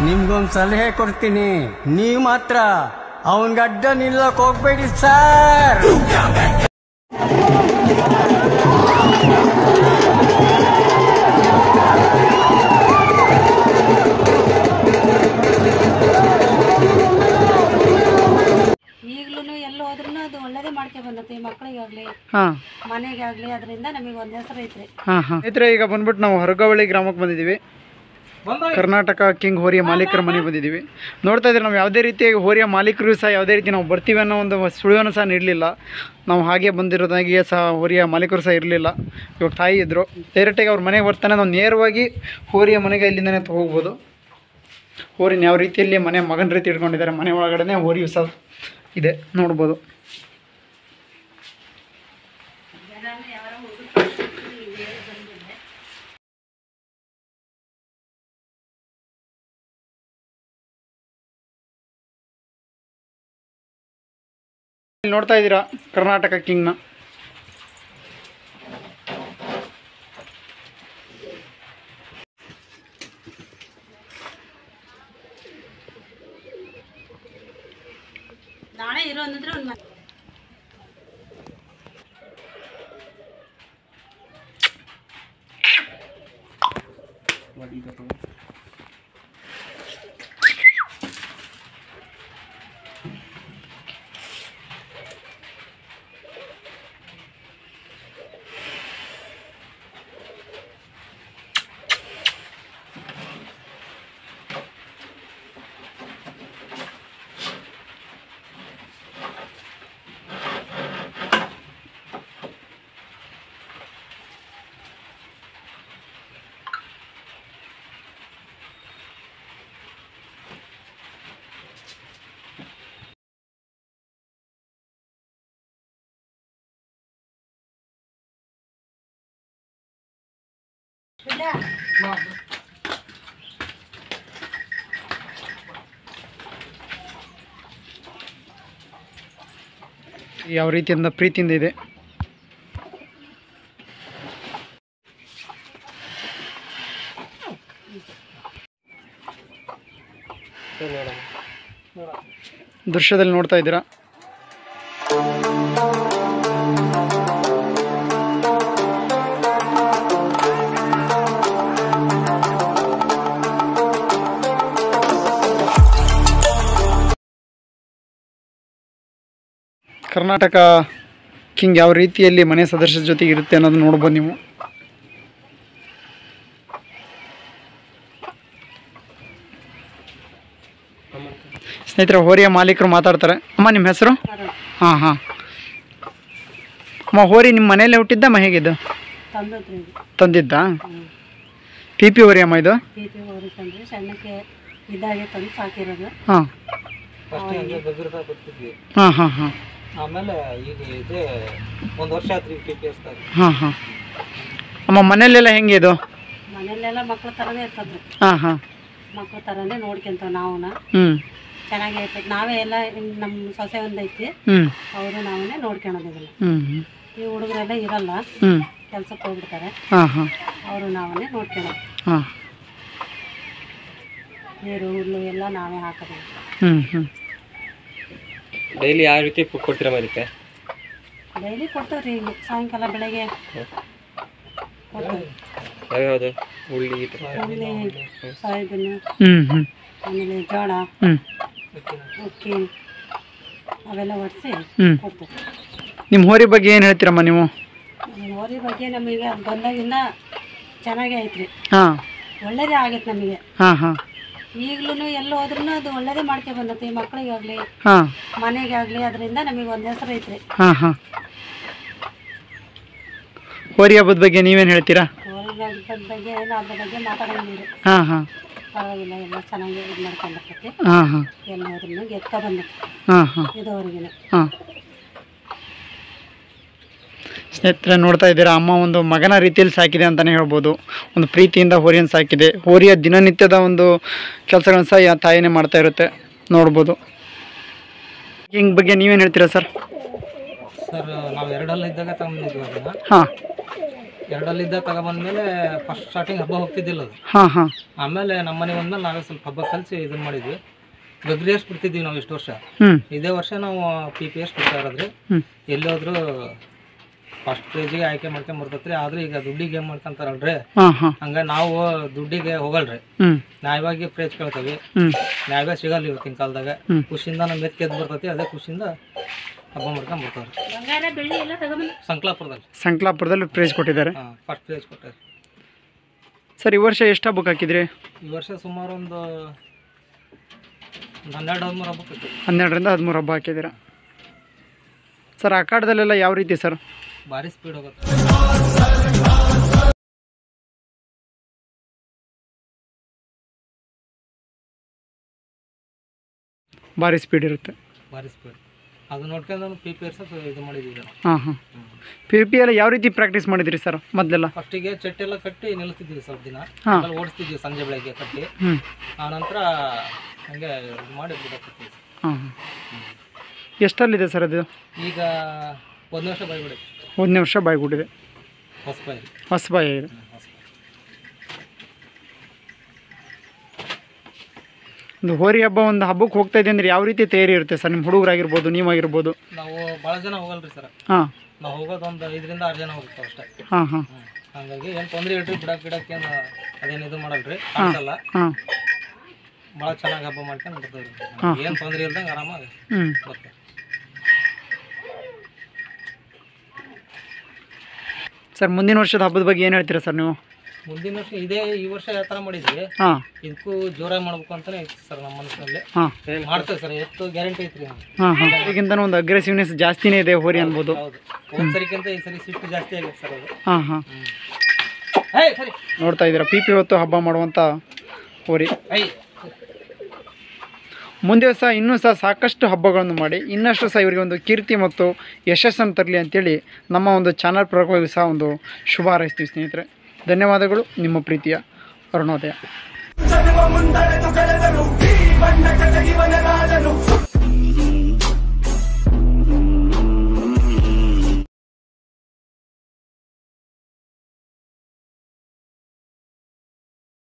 ನಿಮ್ಗೊಂದ್ ಸಲಹೆ ಕೊಡ್ತೀನಿ ನೀವ್ ಮಾತ್ರ ಅವನ್ ಗಡ್ಡ ನಿಲ್ಲಕ್ ಹೋಗ್ಬೇಡಿ ಸರ್ ಈಗ್ಲೂ ಎಲ್ಲ ಹೋದ್ರೂ ಅದು ಒಳ್ಳೇದೇ ಮಾಡ್ಕೊ ಬಂದತ್ತೆ ಮಕ್ಕಳಿಗಾಗ್ಲಿ ಹಾಂ ಮನೆಗಾಗ್ಲಿ ಅದರಿಂದ ನಮಗೆ ಒಂದು ಹೆಸರು ಐತ್ರಿ ಹಾಂ ಹಾಂ ಸ್ನೇಹಿತರೆ ಈಗ ಬಂದ್ಬಿಟ್ಟು ನಾವು ಹೊರಗವಳ್ಳಿ ಗ್ರಾಮಕ್ಕೆ ಬಂದಿದ್ದೀವಿ ಕರ್ನಾಟಕ ಕಿಂಗ್ ಹೋರಿಯ ಮಾಲೀಕರ ಮನೆಗೆ ಬಂದಿದ್ದೀವಿ ನೋಡ್ತಾ ಇದ್ರೆ ನಾವು ಯಾವುದೇ ರೀತಿಯಾಗಿ ಹೋರಿಯ ಮಾಲೀಕರು ಸಹ ಯಾವುದೇ ರೀತಿ ನಾವು ಬರ್ತೀವಿ ಅನ್ನೋ ಒಂದು ಸುಳಿವನ್ನು ಸಹ ನೀಡಲಿಲ್ಲ ನಾವು ಹಾಗೆ ಬಂದಿರೋದಾಗಿಯೇ ಸಹ ಹೋರಿಯ ಮಾಲೀಕರು ಸಹ ಇರಲಿಲ್ಲ ಇವಾಗ ತಾಯಿ ಇದ್ದರು ಡೈರೆಕ್ಟಾಗಿ ಅವ್ರ ಮನೆಗೆ ಬರ್ತಾನೆ ನಾವು ನೇರವಾಗಿ ಹೋರಿಯ ಮನೆಗೆ ಇಲ್ಲಿಂದನೇ ಹೋಗ್ಬೋದು ಹೋರಿನ ಯಾವ ರೀತಿಯಲ್ಲಿ ಮನೆ ಮಗನ ರೀತಿ ಇಟ್ಕೊಂಡಿದ್ದಾರೆ ಮನೆ ಒಳಗಡೆ ಹೋರಿಯು ಸಹ ಇದೆ ನೋಡ್ಬೋದು ಇಲ್ಲಿ ನೋಡ್ತಾ ಇದ್ದೀರಾ ಕರ್ನಾಟಕ ಕಿಂಗ್ನ ನಾಳೆ ಇರೋ ಅಂದ್ರೆ ಒಂದು ಯಾವ ರೀತಿಯಿಂದ ಪ್ರೀತಿಯಿಂದ ಇದೆ ದೃಶ್ಯದಲ್ಲಿ ನೋಡ್ತಾ ಇದ್ದೀರಾ ಕರ್ನಾಟಕ ಕಿಂಗ್ ಯಾವ ರೀತಿಯಲ್ಲಿ ಮನೆ ಸದಸ್ಯರ ಜೊತೆಗೆ ಇರುತ್ತೆ ಅನ್ನೋದು ನೋಡ್ಬೋದು ನೀವು ಸ್ನೇಹಿತರೆ ಹೋರಿಯ ಮಾಲೀಕರು ಮಾತಾಡ್ತಾರೆ ಅಮ್ಮ ನಿಮ್ಮ ಹೆಸರು ಹಾಂ ಹಾಂ ಅಮ್ಮ ಹೋರಿ ನಿಮ್ಮ ಮನೆಯಲ್ಲೇ ಹುಟ್ಟಿದ್ದಮ್ಮ ಹೇಗಿದ್ದು ತಂದದ್ರಿ ಇದು ತಂದಿದ್ದಾ ಪಿ ಪಿ ಹೋರಿ ಅಮ್ಮ ಇದು ಪಿ ಪಿ ಹೋರಿ ತಂದ್ರಿ ಸಣ್ಣಕ್ಕೆ ಇದಾಗೆ ತಂದು ಸಾಕಿರೋದು ಹಾಂ ಹಾಂ ಹಾಂ ಹಾಂ ಆಮೇಲೆ ಈಗ ಇದು ಒಂದು ವರ್ಷ ಆತ್ರಿ ಪಿ ಪಿ ಎಸ್ ಹಾಂ ಹಾಂ ಅಮ್ಮ ಮನೆಯಲ್ಲೆಲ್ಲ ಹೆಂಗೆ ಇದು ಮನೆಯಲ್ಲೆಲ್ಲ ಮಕ್ಳ ಥರನೇ ಇರ್ತದ್ರಿ ಹಾಂ ಹಾಂ ಮಕ್ಳ ಥರನೇ ನೋಡ್ಕೊಂತಾವ ನಾವುನ ಹ್ಞೂ ಚೆನ್ನಾಗೇ ಇರ್ತದೆ ನಾವೇ ಎಲ್ಲ ಹಿಂಗ್ ನಮ್ಮ ಸೊಸೆ ಒಂದೈತಿ ಹ್ಞೂ ಅವರು ನಾವೇ ನೋಡ್ಕೊಳೋದು ಇದನ್ನ ಹ್ಞೂ ಹ್ಞೂ ಈ ಹುಡುಗರೆಲ್ಲ ಇರಲ್ಲ ಹ್ಞೂ ಕೆಲ್ಸಕ್ಕೆ ಹೋಗ್ಬಿಡ್ತಾರೆ ಹಾಂ ಹಾಂ ಅವರು ನಾವೇ ನೋಡ್ಕೊಳೋದು ಹಾಂ ನೀರು ಹುಲ್ಲು ಎಲ್ಲ ನಾವೇ ಹಾಕೋದು ಹ್ಞೂ ಹ್ಞೂ ಡೈಲಿ ಯಾವ ರೀತಿ ಫುಡ್ ಕೊಡ್ತೀರಾ ಮರಿತೆ ಡೈಲಿ ಕೊಡ್ತೇವ್ರಿ ಇಲ್ಲಿ ಸಾಯಂಕಾಲ ಬೆಳಗ್ಗೆ ಕೊಡ್ತೇವೆ ಯಾವ್ಯಾವುದು ಉಳ್ಳಿ ಈ ಥರ ಹುಳ್ಳಿ ಸಾಯಿಬನ್ನು ಹ್ಞೂ ಹ್ಞೂ ಆಮೇಲೆ ಜೋಳ ಹ್ಞೂ ಅಕ್ಕಿ ಅವೆಲ್ಲ ಒಡಿಸಿ ಹ್ಞೂ ಕೊಡ್ತೇವೆ ನಿಮ್ಮ ಹೋರಿ ಬಗ್ಗೆ ಏನು ಹೇಳ್ತೀರಮ್ಮ ನೀವು ಹೋರಿ ಬಗ್ಗೆ ನಮಗೆ ಅದು ಬಂದಾಗಿಂದ ಚೆನ್ನಾಗೇ ಐತ್ರಿ ಹಾಂ ಒಳ್ಳೇದೇ ಆಗೈತೆ ನಮಗೆ ಹಾಂ ಹಾಂ ಈಗ್ಲೂ ಎಲ್ಲ ಹೋದ್ರೂ ಅದು ಒಳ್ಳೇದೇ ಮಾಡ್ಕೊ ಬಂದತ್ತೆ ಮಕ್ಕಳಿಗಾಗ್ಲಿ ಹಾಂ ಮನೆಗಾಗ್ಲಿ ಅದರಿಂದ ನಮಗೆ ಒಂದು ಹೆಸರು ಐತ್ರಿ ಹಾಂ ಹಾಂ ಹೋರಿ ಹಬ್ಬದ ಬಗ್ಗೆ ನೀವೇನು ಹೇಳ್ತೀರಾ ಹೋರಿಗಾಗ್ದ ಬಗ್ಗೆ ಏನು ಅದ್ರ ಬಗ್ಗೆ ಮಾತಾಡಂಗಿಲ್ಲ ಹಾಂ ಹಾಂ ಪರವಾಗಿಲ್ಲ ಎಲ್ಲ ಚೆನ್ನಾಗಿ ಇದು ಮಾಡ್ಕೊಂಡ್ಬರ್ತೈತಿ ಹಾಂ ಹಾಂ ಎಲ್ಲ ಹೋದ್ರೂ ಗೆದ್ಕ ಬಂದತ್ತೆ ಹಾಂ ಹಾಂ ಇದುವರೆಗಿನ ಹಾಂ ಸ್ನೇಹಿತರೆ ನೋಡ್ತಾ ಇದ್ದೀರಾ ಅಮ್ಮ ಒಂದು ಮಗನ ರೀತಿಯಲ್ಲಿ ಸಾಕಿದೆ ಅಂತಲೇ ಹೇಳ್ಬೋದು ಒಂದು ಪ್ರೀತಿಯಿಂದ ಹೋರಿಯನ್ನು ಸಾಕಿದೆ ಹೋರಿಯ ದಿನನಿತ್ಯದ ಒಂದು ಕೆಲಸಗಳನ್ನು ಸಹ ಯಾ ತಾಯಿನೇ ಮಾಡ್ತಾ ಇರುತ್ತೆ ನೋಡ್ಬೋದು ಹಿಂಗ್ ಬಗ್ಗೆ ನೀವೇನು ಹೇಳ್ತೀರಾ ಸರ್ ಸರ್ ನಾವು ಎರಡಲ್ಲ ಇದ್ದಾಗ ತಂದಿದ್ವಿ ಅದನ್ನ ಹಾಂ ಎರಡಲ್ಲಿದ್ದ ತಗೊಬಂದ್ಮೇಲೆ ಫಸ್ಟ್ ಸ್ಟಾರ್ಟಿಂಗ್ ಹಬ್ಬ ಹೋಗ್ತಿದ್ದಿಲ್ಲ ಅದು ಹಾಂ ಹಾಂ ಆಮೇಲೆ ನಮ್ಮ ಮನೆ ಬಂದ್ಮೇಲೆ ನಾವೇ ಸ್ವಲ್ಪ ಹಬ್ಬ ಕಲಿಸಿ ಇದನ್ನ ಮಾಡಿದ್ವಿ ಗಗ್ರಿ ಎಷ್ಟು ಬಿಡ್ತಿದ್ವಿ ನಾವು ಇಷ್ಟು ವರ್ಷ ಹ್ಞೂ ಇದೇ ವರ್ಷ ನಾವು ಪಿ ಪಿ ಎಷ್ಟು ಬಿಡ್ತಾ ಇರೋದ್ರಿ ಹ್ಞೂ ಎಲ್ಲಿ ಹೋದ್ರು ಫಸ್ಟ್ ಪೇಜಿಗೆ ಆಯ್ಕೆ ಮಾಡ್ಕೊಂಡ್ ಬರ್ತೈತ್ರಿ ಆದ್ರೆ ಈಗ ದುಡ್ಡಿಗೆ ಏನು ಮಾಡ್ಕೊಂತಾರಲ್ರಿ ಹಾಂ ಹಾಂ ಹಂಗ ನಾವು ದುಡ್ಡಿಗೆ ಹೋಗಲ್ರಿ ಹ್ಞೂ ನ್ಯಾಯವಾಗಿ ಪ್ರೈಸ್ ಕೇಳ್ತೇವೆ ಹ್ಞೂ ನ್ಯಾಯವೇ ಸಿಗಲ್ಲ ಇವತ್ತಿನ ಕಾಲದಾಗ ಹ್ಮ್. ಖುಷಿಯಿಂದ ನಮ್ಮ ಮೆತ್ಕೆದ್ದು ಬರ್ತೈತಿ ಅದೇ ಖುಷಿಯಿಂದ ಹಬ್ಬ ಮಾಡ್ಕೊಂಡ್ ಬರ್ತಾರೆ ಬಂಗಾರ ಬೆಳ್ಳಿ ಎಲ್ಲ ತಗೊಂಬಂದು ಸಂಕ್ಲಾಪುರದಲ್ಲಿ ಸಂಕ್ಲಾಪುರದಲ್ಲಿ ಪ್ರೈಸ್ ಕೊಟ್ಟಿದ್ದಾರೆ ಹಾಂ ಫಸ್ಟ್ ಪ್ರೈಸ್ ಕೊಟ್ಟಾರೆ ಸರ್ ಈ ವರ್ಷ ಎಷ್ಟು ಹಬ್ಬಕ್ಕೆ ಹಾಕಿದ್ರಿ ಈ ವರ್ಷ ಸುಮಾರು ಒಂದು ಒಂದು ಹನ್ನೆರಡು ಹದಿಮೂರು ಹಬ್ಬಕ್ಕೆ ಐತಿ. ಹನ್ನೆರಡರಿಂದ ಹದಿಮೂರು ಹಬ್ಬ ಹಾಕಿದ್ದೀರಾ ಸರ್ ಅಖಾಡದಲ್ಲೆಲ್ಲ ಯಾವ ರೀತಿ ಸರ್ ಭಾರಿ ಸ್ಪೀಡ್ ಹೋಗುತ್ತೆ ಭಾರಿ ಸ್ಪೀಡ್ ಇರುತ್ತೆ ಭಾರಿ ಸ್ಪೀಡ್ ಅದು ನೋಡ್ಕೊಂಡು ಪಿ ಪಿ ಎರ್ಸ್ ಇದು ಮಾಡಿದ್ದೀವಿ ನಾವು ಹಾಂ ಹಾಂ ಪಿ ಪಿ ಎಲ್ಲ ಯಾವ ರೀತಿ ಪ್ರಾಕ್ಟೀಸ್ ಮಾಡಿದ್ರಿ ಸರ್ ಮೊದಲೆಲ್ಲ ಫಸ್ಟಿಗೆ ಚಟ್ಟೆಲ್ಲ ಕಟ್ಟಿ ನಿಲ್ಲಿಸ್ತಿದ್ವಿ ಸ್ವಲ್ಪ ದಿನ ಹಾಂ ಆಮೇಲೆ ಓಡಿಸ್ತಿದ್ವಿ ಸಂಜೆ ಬೆಳಗ್ಗೆ ಕಟ್ಟಿ ಹ್ಞೂ ಆ ನಂತರ ಹಂಗೆ ಇದು ಮಾಡಿ ಬಿಡಕತ್ತೀವಿ ಹಾಂ ಹಾಂ ಎಷ್ಟಲ್ಲಿದೆ ಸರ್ ಅದು ಈಗ ಒಂದು ವರ್ಷ ಬೈಬಿಡಿ ಒಂದನೇ ವರ್ಷ ಬಾಯ್ಗುಟ್ಟಿದೆ ಹೊಸ ಬೈ ಹೊಸಬಾಯಿ ಇದೆ ಒಂದು ಹೋರಿ ಹಬ್ಬ ಒಂದು ಹಬ್ಬಕ್ಕೆ ಹೋಗ್ತಾ ಇದೆ ಅಂದ್ರೆ ಯಾವ ರೀತಿ ತಯಾರಿ ಇರುತ್ತೆ ಸರ್ ನಿಮ್ಮ ಹುಡುಗರಾಗಿರ್ಬೋದು ನೀವಾಗಿರ್ಬೋದು ನಾವು ಭಾಳ ಜನ ಹೋಗಲ್ರಿ ಸರ್ ಹಾಂ ನಾವು ಹೋಗೋದು ಒಂದು ಐದರಿಂದ ಆರು ಜನ ಹೋಗ್ತಾವೆ ಅಷ್ಟೇ ಹಾಂ ಹಾಂ ಹ್ಮ್. ಹಂಗಾಗಿ ಏನು ತೊಂದರೆ ಇಲ್ರಿ ಬಿಡಕ್ಕೆ ಗಿಡಕ್ಕೆ ಏನು ಅದೇನು ಇದು ಮಾಡಲ್ರಿ ಕಾಣಿಸಲ್ಲ ಹಾಂ ಭಾಳ ಚೆನ್ನಾಗಿ ಹಬ್ಬ ಮಾಡ್ಕೊಂಡು ಬರ್ತೀವಿ ಹಾಂ. ಏನು ತೊಂದರೆ ಇಲ್ದಂಗೆ ಆರಾಮಾಗಿ ಹ್ಞೂ ಬರ್ತೀವಿ ಸರ್ ಮುಂದಿನ ವರ್ಷದ ಹಬ್ಬದ ಬಗ್ಗೆ ಏನು ಹೇಳ್ತೀರಾ ಸರ್ ನೀವು ಮುಂದಿನ ವರ್ಷ ಇದೇ ಈ ವರ್ಷ ಯಾವ ಥರ ಮಾಡಿದ್ವಿ ಹಾಂ ಇದಕ್ಕೂ ಜೋರಾಗಿ ಮಾಡ್ಬೇಕು ಅಂತಾನೆ ಐತಿ ಸರ್ ನಮ್ಮ ಮನಸ್ಸಿನಲ್ಲಿ ಹಾಂ ಮಾಡ್ತೇವೆ ಸರ್ ಎಷ್ಟು ಗ್ಯಾರಂಟಿ ಐತ್ರಿ ನಮ್ಗೆ ಹಾಂ ಹಾಂ ಈಗಿಂತ ಒಂದು ಅಗ್ರೆಸಿವ್ನೆಸ್ ಜಾಸ್ತಿನೇ ಇದೆ ಹೋರಿ ಅನ್ಬೋದು ಹೌದು ಹೋದ್ ಸರಿಗಿಂತ ಈ ಸರಿ ಶಿಫ್ಟ್ ಜಾಸ್ತಿ ಆಗೈತೆ ಸರ್ ಅದು ಹಾಂ ಹಾಂ ಹ್ಮ್. ಏಯ್ ಸರಿ ನೋಡ್ತಾ ಇದ್ದೀರಾ ಪಿ ಪಿ ಹೊತ್ತು ಹಬ್ಬ ಮಾಡುವಂಥ ಹೋರಿ ಐ ಮುಂದೆ ಸಹ ಇನ್ನೂ ಸಹ ಸಾಕಷ್ಟು ಹಬ್ಬಗಳನ್ನು ಮಾಡಿ ಇನ್ನಷ್ಟು ಸಹ ಇವರಿಗೆ ಒಂದು ಕೀರ್ತಿ ಮತ್ತು ಯಶಸ್ಸನ್ನು ತರಲಿ ಅಂತೇಳಿ ನಮ್ಮ ಒಂದು ಚಾನಲ್ ಪರವಾಗಿ ಸಹ ಒಂದು ಶುಭ ಹಾರೈಸ್ತೀವಿ ಸ್ನೇಹಿತರೆ ಧನ್ಯವಾದಗಳು ನಿಮ್ಮ ಪ್ರೀತಿಯ ಅರುಣೋದಯ ಮುಂದಡೆದು ಬೆಳೆದನು ಈ ಬಣ್ಣ ಜಗಗಿವನ ರಾಜನು